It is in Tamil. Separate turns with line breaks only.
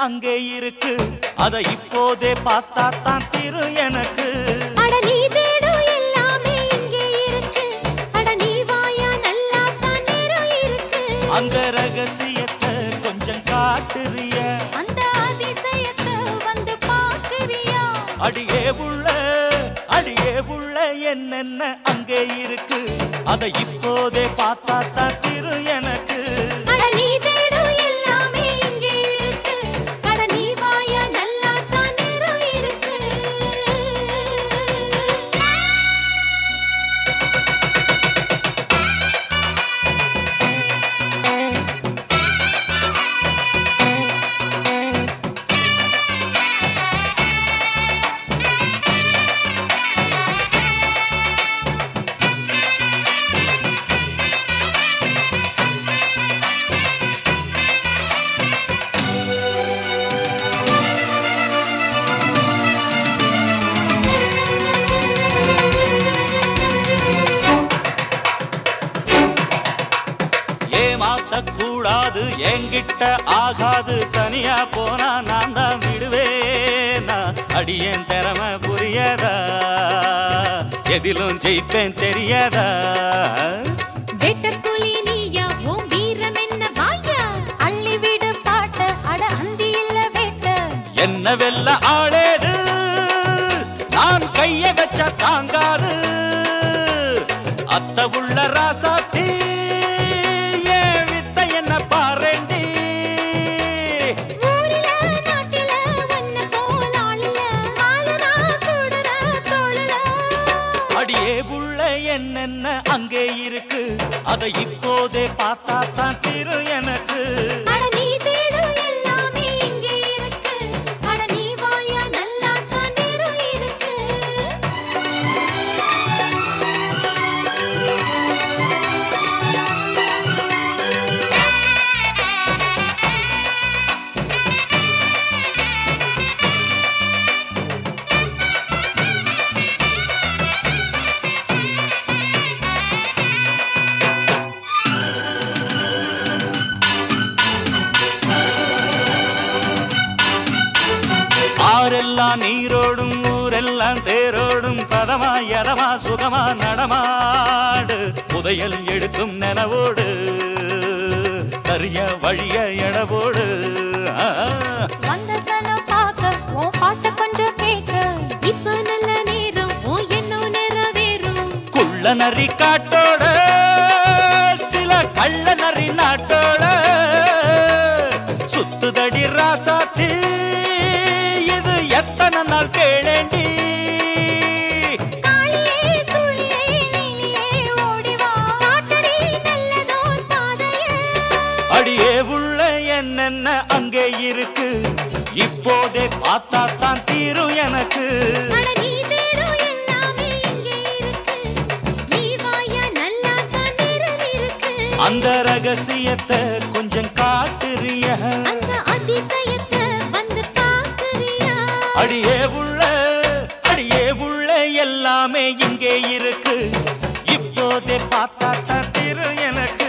அங்கே இருக்கு அத இப்போதே பார்த்தா தான் திரு எனக்கு
அட நீ தேடும் எல்லாமே இங்கே இருக்கு அட நீ வாயா நல்லா தான் நேரம் இருக்கு
அந்த ரகசியத்தை கொஞ்சம் காட்டுறிய
அந்த அதிசயத்தை வந்து பார்க்கறியா
அடியே உள்ள அடியே உள்ள என்னென்ன அங்கே இருக்கு அத இப்போதே பார்த்தா தான் திரு எனக்கு
அட நீ தேடும் எல்லாமே இங்கே இருக்கு அட நீ வாயா நல்லா தான் நேரம் இருக்கு
ஏமாத்த கூடாது என்கிட்ட ஆகாது தனியா போனா நான் தான் விடுவேனா அடியேன் திறமை புரியதா எதிலும் ஜெயிப்பேன் தெரியாதா
வெட்டப்புலி நீயா உன் வீரம் என்ன வாயா அள்ளி விடு பாட்ட அட அந்தி இல்ல வேட்ட
என்ன வெல்ல ஆளேது நான் கைய வச்ச தாங்காது அத்த உள்ள ராசாத்தி ஏன் வித்த என்ன பாரேண்டி
ஊரில நாட்டில வண்ண போல் ஆளில ஆளுனா சுடுற தோளுல
அடியே உள்ள என்னென்ன அங்கே இருக்கு அதை இப்போதே பார்த்தா தான் திரு எனக்கு
அட நீ தேடும் எல்லாமே இங்கே இருக்கு அட நீ வாயா நல்லா தான் நேரம் இருக்கு
ஆரெல்லாம் நீரோடும் ஊரெல்லாம் தேரோடும் பதமா எதமா சுகமா நடமாடு புதையல் எடுக்கும் நனவோடு சரிய வழிய எடவோடு ஆ,
வந்த சனம் பார்க்க உன் பாட்ட கொஞ்சம் கேட்க இப்ப நல்ல நேரம் உன் எண்ணம் நிறைவேறும்
குள்ள நரி காட்டோட சில கள்ள நரி நாட்டோட சுத்துதடி ராசாத்தி இது எத்தனை நாள் கேளேண்டி
காளியே சுழியே நீலியே ஓடி வா காட்டடி நல்லதோர் பாதையே
அடியே உள்ள என்னென்ன அங்கே இருக்கு இப்போதே பார்த்தா தான் தீரும் எனக்கு
அட நீ தேடும் எல்லாமே இங்கே இருக்கு நீ வாயா நல்லா தான் நேரம் இருக்கு
அந்த ரகசியத்தை கொஞ்சம் காட்டுறிய
அந்த அதிசயத்தை வந்து பார்க்கறியா
அடியே உள்ள அடியே உள்ள எல்லாமே இங்கே இருக்கு இப்போதே பார்த்தா தான் தீரும் எனக்கு